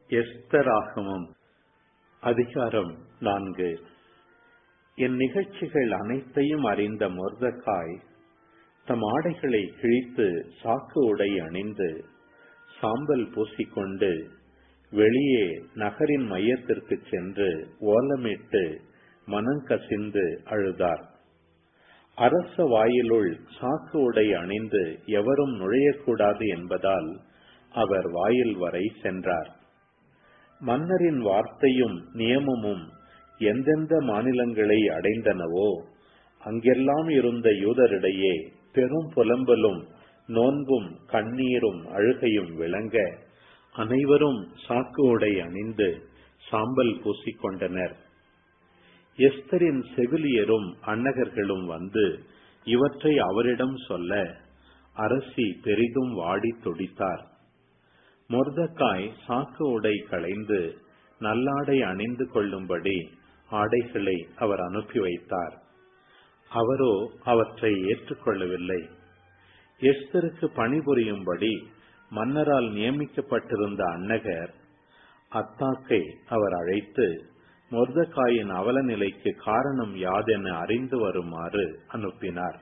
எஸ்தராகமம் அதிகாரம் நான்கு இந்நிகழ்ச்சிகள் அனைத்தையும் அறிந்த மொர்தக்காய் தம் ஆடைகளை கிழித்து சாக்கு உடை அணிந்து சாம்பல் பூசிக்கொண்டு வெளியே நகரின் மையத்திற்கு சென்று ஓலமிட்டு மனங்கசிந்து அழுதார் அரச வாயிலுள் சாக்கு உடை அணிந்து எவரும் நுழையக்கூடாது என்பதால் அவர் வாயில் வரை சென்றார் மன்னரின் வார்த்தையும் நியமமும் எந்தெந்த மாநிலங்களை அடைந்தனவோ அங்கெல்லாம் இருந்த யூதரிடையே பெரும் புலம்பலும் நோன்பும் கண்ணீரும் அழுகையும் விளங்க அனைவரும் சாக்கு உடை அணிந்து சாம்பல் பூசிக்கொண்டனர் எஸ்தரின் செவிலியரும் அன்னகர்களும் வந்து இவற்றை அவரிடம் சொல்ல அரசி பெரிதும் வாடி துடித்தார் மொர்தக்காய் சாக்கு உடை களைந்து நல்லாடை அணிந்து கொள்ளும்படி ஆடைகளை அவர் அனுப்பி வைத்தார் அவரோ அவற்றை ஏற்றுக்கொள்ளவில்லை எஸ்தருக்கு பணிபுரியும்படி மன்னரால் நியமிக்கப்பட்டிருந்த அன்னகர் அத்தாக்கை அவர் அழைத்து மொர்தக்காயின் அவல நிலைக்கு காரணம் யாதென அறிந்து வருமாறு அனுப்பினார்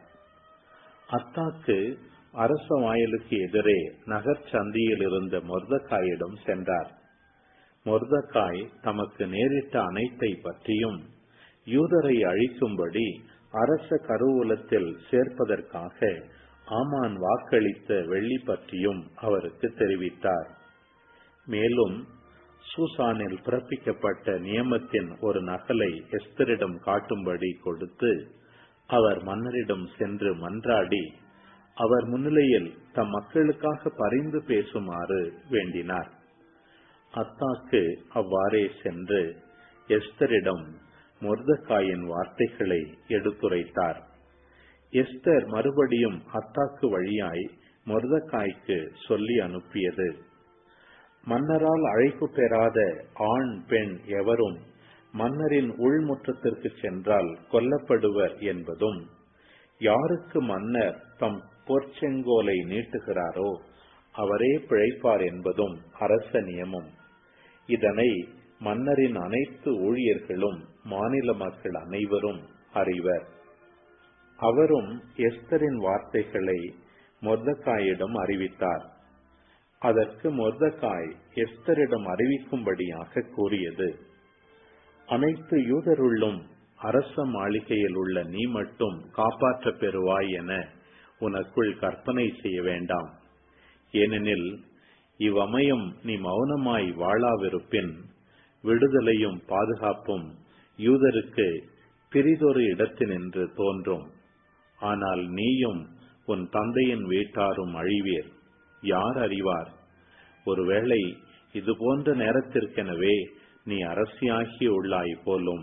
அத்தாக்கு அரச வாயிலுக்கு எதிரே நகர் சந்தியில் இருந்த மொர்தக்காயிடம் சென்றார் மொர்தக்காய் தமக்கு நேரிட்ட அனைத்தை பற்றியும் யூதரை அழிக்கும்படி அரச கருவூலத்தில் சேர்ப்பதற்காக ஆமான் வாக்களித்த வெள்ளி பற்றியும் அவருக்கு தெரிவித்தார் மேலும் சூசானில் பிறப்பிக்கப்பட்ட நியமத்தின் ஒரு நகலை எஸ்தரிடம் காட்டும்படி கொடுத்து அவர் மன்னரிடம் சென்று மன்றாடி அவர் முன்னிலையில் தம் மக்களுக்காக பரிந்து பேசுமாறு வேண்டினார் அத்தாக்கு அவ்வாறே சென்று எஸ்தரிடம் மொர்தக்காயின் வார்த்தைகளை எடுத்துரைத்தார் எஸ்தர் மறுபடியும் அத்தாக்கு வழியாய் மொர்தக்காய்க்கு சொல்லி அனுப்பியது மன்னரால் அழைப்பு பெறாத ஆண் பெண் எவரும் மன்னரின் உள்முற்றத்திற்கு சென்றால் கொல்லப்படுவர் என்பதும் யாருக்கு மன்னர் தம் பொற்செங்கோலை நீட்டுகிறாரோ அவரே பிழைப்பார் என்பதும் அரச நியமம் இதனை மன்னரின் அனைத்து ஊழியர்களும் மாநில மக்கள் அனைவரும் அறிவர் அவரும் எஸ்தரின் வார்த்தைகளை மொர்தக்காயிடம் அறிவித்தார் அதற்கு மொர்தக்காய் எஸ்தரிடம் அறிவிக்கும்படியாக கூறியது அனைத்து யூதருள்ளும் அரச மாளிகையில் உள்ள நீ மட்டும் காப்பாற்ற பெறுவாய் என உனக்குள் கற்பனை செய்ய வேண்டாம் ஏனெனில் இவ்வமயம் நீ மௌனமாய் வாழாவிருப்பின் விடுதலையும் பாதுகாப்பும் யூதருக்கு பிரிதொரு இடத்தினின்று தோன்றும் ஆனால் நீயும் உன் தந்தையின் வீட்டாரும் அழிவீர் யார் அறிவார் ஒருவேளை இது போன்ற நேரத்திற்கெனவே நீ அரசியாகி உள்ளாய் போலும்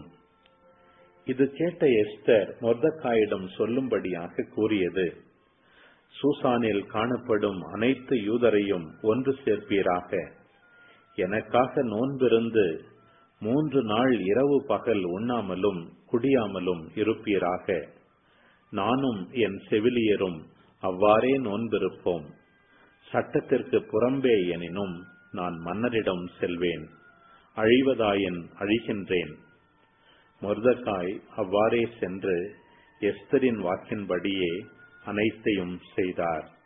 இது கேட்ட எஸ்தர் மொர்தக்காயிடம் சொல்லும்படியாக கூறியது சூசானில் காணப்படும் அனைத்து யூதரையும் ஒன்று சேர்ப்பீராக எனக்காக நோன்பிருந்து மூன்று நாள் இரவு பகல் உண்ணாமலும் குடியாமலும் இருப்பீராக நானும் என் செவிலியரும் அவ்வாறே நோன்பிருப்போம் சட்டத்திற்கு புறம்பே எனினும் நான் மன்னரிடம் செல்வேன் அழிவதாயின் அழிகின்றேன் மொர்தக்காய் அவ்வாறே சென்று எஸ்தரின் வாக்கின்படியே அனைத்தையும் செய்தார்